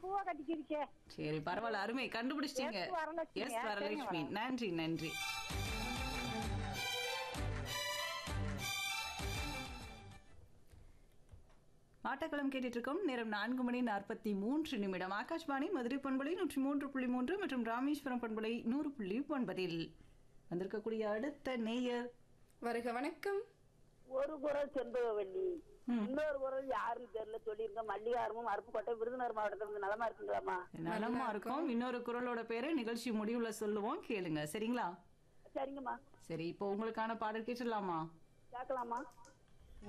பூவா கட்டிக்கிருச்சே சரி பரவாயில்ல அருமை கண்டுபிடிச்சிட்டீங்க எஸ் வரலட்சுமி. எஸ் வரலட்சுமி சரிங்க, நன்றி நன்றி ஆட்டக்களம் கேட்டுட்டு இருக்கோம் நேரம் நான்கு மணி நாற்பத்தி மூன்று நிமிடம் ஆகாஷ்வாணி மதுரை பண்பலை நூற்றி மூன்று புள்ளி மூன்று மற்றும் ராமேஸ்வரம் பண்பலை நூறு புள்ளி ஒன்பதில் வந்திருக்கக்கூடிய அடுத்த நேயர் வருக வணக்கம் ஒரு குரல் செண்பகவல்லி இன்னொரு குரல் யாருன்னு தெரியல சொல்லிருங்க மல்லிகாரமும் அருப்புக்கோட்டை விருதுநகர் மாவட்டத்துல இருந்து நலமா இருக்குங்களாமா நலமா இருக்கும் இன்னொரு குரலோட பேரை நிகழ்ச்சி முடிவுல சொல்லுவோம் கேளுங்க சரிங்களா சரிங்கம்மா சரி இப்போ உங்களுக்கான பாடல் கேட்டுடலாமா கேட்கலாமா